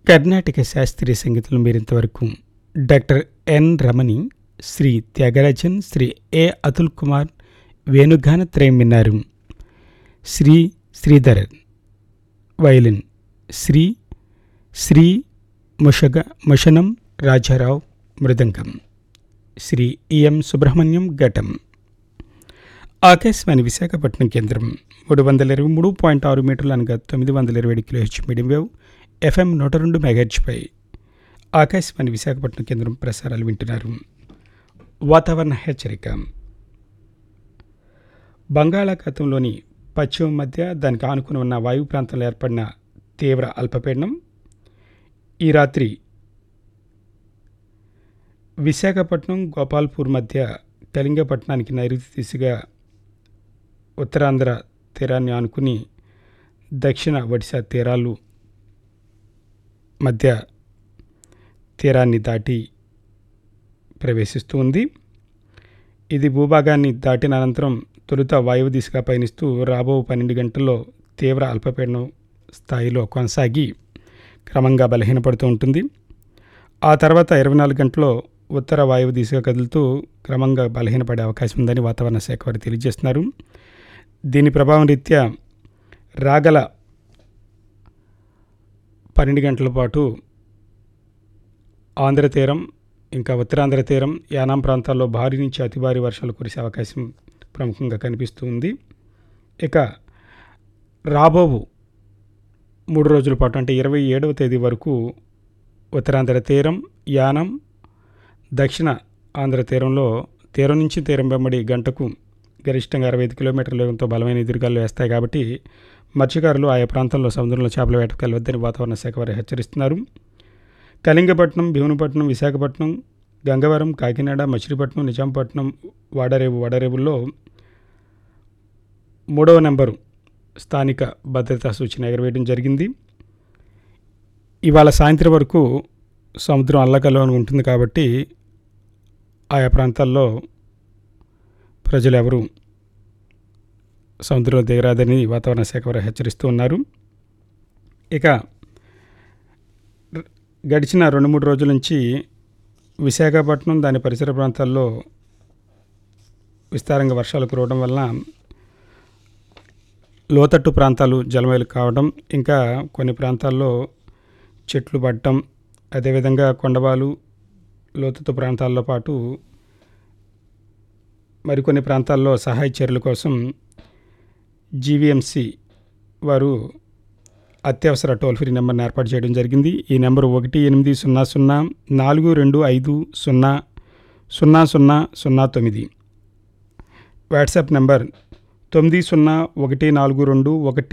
కర్ణాటక శాస్త్రీయ సంగీతంలో మీరింతవరకు doctor N Ramani Shri Thyagarajan Shri A Atul Kumar వేణుగాన త్రయం విన్నారు శ్రీ శ్రీధర్ వయలిన్ శ్రీ శ్రీ ముషగ ముషనం రాజారావు మృదంగం శ్రీ ఈఎం సుబ్రహ్మణ్యం ఘటం ఆకాశవాణి విశాఖపట్నం కేంద్రం మూడు వందల ఇరవై మూడు పాయింట్ ఆరు మీటర్లు అనగా తొమ్మిది వందల ఇరవై ఏడు kilo H medium wave FM నూట రెండు మెగాహెచ్పై ఆకాశవాణి విశాఖపట్నం కేంద్రం ప్రసారాలు వింటున్నారు వాతావరణ హెచ్చరిక బంగాళాఖాతంలోని పశ్చిమ మధ్య దానికి ఆనుకుని ఉన్న వాయు ప్రాంతంలో ఏర్పడిన తీవ్ర అల్పపీడనం ఈ రాత్రి విశాఖపట్నం గోపాల్పూర్ మధ్య కళింగపట్నానికి నైరుతి దిశగా ఉత్తరాంధ్ర తీరాన్ని ఆనుకుని దక్షిణ ఒడిశా తీరాలు మధ్య తీరాన్ని దాటి ప్రవేశిస్తూ ఉంది ఇది భూభాగాన్ని దాటిన అనంతరం తొలుత వాయువు దిశగా పయనిస్తూ రాబో పన్నెండు గంటల్లో తీవ్ర అల్పపీడనం స్థాయిలో కొనసాగి క్రమంగా బలహీనపడుతూ ఉంటుంది ఆ తర్వాత ఇరవై నాలుగు గంటల్లో ఉత్తర వాయువు దిశగా కదులుతూ క్రమంగా బలహీనపడే అవకాశం ఉందని వాతావరణ శాఖ వారు తెలియజేస్తున్నారు దీని ప్రభావం రీత్యా రాగల పన్నెండు గంటల పాటు ఆంధ్ర తీరం ఇంకా ఉత్తరాంధ్ర తీరం యానాం ప్రాంతాల్లో భారీ నుంచి అతి భారీ వర్షాలు కురిసే అవకాశం ప్రముఖంగా కనిపిస్తుంది ఇక రాబోవు మూడు రోజుల పాటు అంటే ఇరవై ఏడవ తేదీ వరకు ఉత్తరాంధ్ర తీరం యానం దక్షిణ ఆంధ్ర తీరంలో తీరం నుంచి తీరం వెంబడి గంటకు గరిష్టంగా అరవై ఐదు కిలోమీటర్ల వేగంతో బలమైన ఎదురుగాలు వేస్తాయి కాబట్టి మత్స్యకారులు ఆయా ప్రాంతాల్లో సముద్రంలో చేపల వేటకు వెళ్ళవద్దని వాతావరణ శాఖ వారు హెచ్చరిస్తున్నారు కళింగపట్నం భీమునిపట్నం విశాఖపట్నం గంగవరం కాకినాడ మచిలీపట్నం నిజాంపట్నం వాడరేవు వాడరేవుల్లో మూడవ నెంబరు స్థానిక భద్రతా సూచన ఎగరవేయడం జరిగింది ఇవాళ సాయంత్రం వరకు సముద్రం అల్లకల్లోనే ఉంటుంది కాబట్టి ఆయా ప్రాంతాల్లో ప్రజలు ఎవరు సముద్రంలో దిగరాదని వాతావరణ శాఖ వారు హెచ్చరిస్తూ ఉన్నారు ఇక గడిచిన రెండు మూడు రోజుల నుంచి విశాఖపట్నం దాని పరిసర ప్రాంతాల్లో విస్తారంగా వర్షాలు కురవడం వలన లోతట్టు ప్రాంతాలు జలమయలు కావడం ఇంకా కొన్ని ప్రాంతాల్లో చెట్లు పడటం అదేవిధంగా కొండవాలు లోతట్టు ప్రాంతాల్లో పాటు మరికొన్ని ప్రాంతాల్లో సహాయ చర్యల కోసం జీవీఎంసీ వారు అత్యవసర టోల్ ఫ్రీ నెంబర్ని ఏర్పాటు చేయడం జరిగింది ఈ నెంబర్ ఒకటి ఎనిమిది సున్నా సున్నా నాలుగు రెండు ఐదు సున్నా సున్నా సున్నా సున్నా తొమ్మిది వాట్సాప్ నెంబర్ తొమ్మిది సున్నా ఒకటి నాలుగు రెండు ఒకటి